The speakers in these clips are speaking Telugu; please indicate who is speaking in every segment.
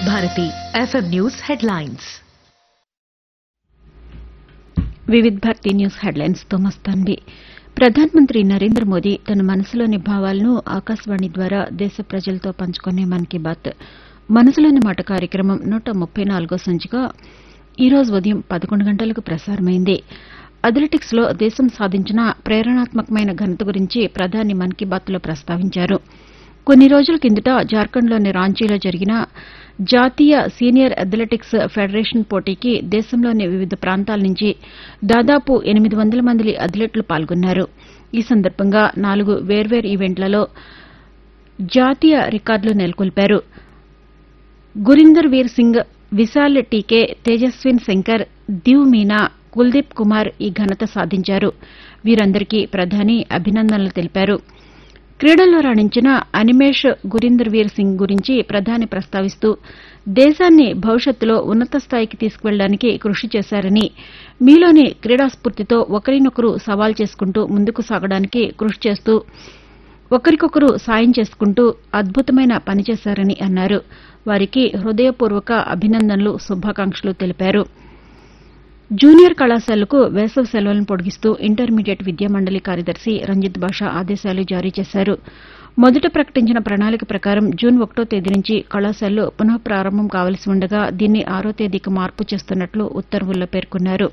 Speaker 1: Bharati FM news headlines
Speaker 2: Vividh Bharati news headlines తో మస్తాన్వి ప్రధానమంత్రి నరేంద్ర మోదీ తన మనసులోని భావాలను ఆకాశవాణి ద్వారా దేశ ప్రజలతో పంచుకునే మన్ కీ బాత్ మనసులోని మాట కార్యక్రమం నూట ముప్పై నాలుగో సంచిక ఈ రోజు ఉదయం పదకొండు గంటలకు ప్రసారమైంది అథ్లెటిక్స్ లో దేశం సాధించిన ప్రేరణాత్మకమైన ఘనత గురించి ప్రధాని మన్ కీ బాత్లో ప్రస్తావించారు కొన్ని రోజుల కిందట జార్ఖండ్లోని రాంచీలో జరిగిన జాతీయ సీనియర్ అథ్లెటిక్స్ ఫెడరేషన్ పోటీకి దేశంలోని వివిధ ప్రాంతాల నుంచి దాదాపు ఎనిమిది వందల మంది అథ్లెట్లు పాల్గొన్నారు ఈ సందర్భంగా నాలుగు వేర్వేరు ఈవెంట్లలో జాతీయ రికార్డులు నెలకొల్పారు గురీందర్ వీర్ సింగ్ విశాల్ టీకే తేజస్విన్ శంకర్ దివ్ మీనా కుల్దీప్ కుమార్ ఈ ఘనత సాధించారు వీరందరికీ ప్రధాని అభినందనలు తెలిపారు క్రీడల్లో రాణించిన అనిమేష్ గురీందర్ వీర్ సింగ్ గురించి ప్రధాని ప్రస్తావిస్తూ దేశాన్ని భవిష్యత్తులో ఉన్నత స్థాయికి తీసుకువెళ్లడానికి కృషి చేశారని మీలోని క్రీడాస్ఫూర్తితో ఒకరినొకరు సవాల్ చేసుకుంటూ ముందుకు సాగడానికి కృషి చేస్తూ ఒకరికొకరు సాయం చేసుకుంటూ అద్భుతమైన పని చేశారని అన్నారు వారికి హృదయపూర్వక అభినందనలు శుభాకాంక్షలు తెలిపారు జూనియర్ కళాశాలకు వేసవి సెలవులను పొడిగిస్తూ ఇంటర్మీడియట్ విద్యామండలి కార్యదర్శి రంజిత్ బాషా ఆదేశాలు జారీ చేశారు మొదట ప్రకటించిన ప్రణాళిక ప్రకారం జూన్ ఒకటో తేదీ నుంచి కళాశాలలు పునః ప్రారంభం కావలసి ఉండగా దీన్ని ఆరో తేదీకి మార్పు చేస్తున్నట్లు ఉత్తర్వుల్లో పేర్కొన్నారు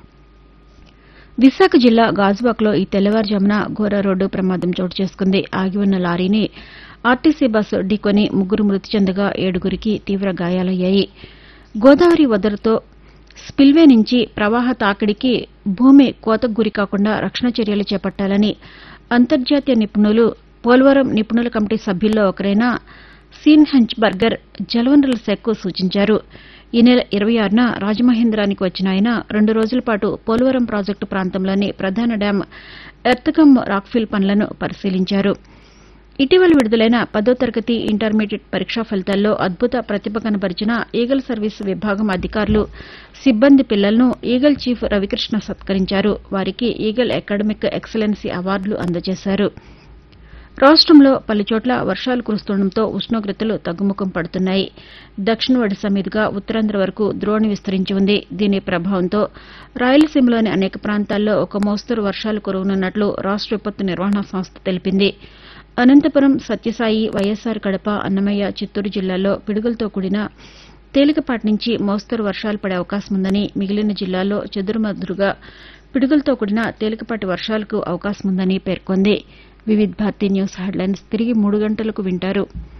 Speaker 2: విశాఖ జిల్లా గాజువాకలో ఈ తెల్లవారుజామున ఘోర రోడ్డు ప్రమాదం చోటు చేసుకుంది ఆగి ఉన్న లారీని ఆర్టీసీ బస్సు ఢీకొని ముగ్గురు మృతి చెందగా ఏడుగురికి తీవ్ర గాయాలయ్యాయి గోదావరి వదరతో స్పిల్వే నుంచి ప్రవాహ తాకిడికి భూమి కోతకు గురి కాకుండా రక్షణ చర్యలు చేపట్టాలని అంతర్జాతీయ నిపుణులు పోలవరం నిపుణుల కమిటీ సభ్యుల్లో ఒకరైన సీన్ హెంచ్బర్గర్ జలవనరుల శాఖకు సూచించారు ఈ నెల ఇరవై ఆరున రాజమహేంద్రానికి వచ్చిన ఆయన రెండు రోజుల పాటు పోలవరం ప్రాజెక్టు ప్రాంతంలోని ప్రధాన డ్యాం ఎర్తకమ్ రాక్ఫిల్ పనులను పరిశీలించారు ఇటీవల విడుదలైన పదో తరగతి ఇంటర్మీడియట్ పరీక్షా ఫలితాల్లో అద్భుత ప్రతిభ కనబరిచిన ఈగల్ సర్వీస్ విభాగం అధికారులు సిబ్బంది పిల్లలను ఈగల్ చీఫ్ రవికృష్ణ సత్కరించారు వారికి ఈగల్ అకాడమిక్ ఎక్సలెన్సీ అవార్డులు అందజేశారు రాష్టంలో పలుచోట్ల వర్షాలు కురుస్తుండటంతో ఉష్ణోగ్రతలు తగ్గుముఖం పడుతున్నాయి దక్షిణ ఒడిశా మీదుగా ఉత్తరాంధ్ర వరకు ద్రోణి విస్తరించి ఉంది దీని ప్రభావంతో రాయలసీమలోని అనేక ప్రాంతాల్లో ఒక మోస్తరు వర్షాలు కురవనున్నట్లు రాష్ట విపత్తు నిర్వహణ సంస్థ తెలిపింది అనంతపురం సత్యసాయి వైఎస్సార్ కడప అన్నమయ్య చిత్తూరు జిల్లాల్లో పిడుగులతో కూడిన తేలికపాటి నుంచి మోస్తరు వర్షాలు పడే అవకాశం ఉందని మిగిలిన జిల్లాల్లో చెదురుమదురుగా పిడుగులతో కూడిన తేలికపాటి వర్షాలకు అవకాశం ఉందని పేర్కొంది వివిధ్ భారతి న్యూస్ హెడ్లైన్స్ తిరిగి మూడు గంటలకు వింటారు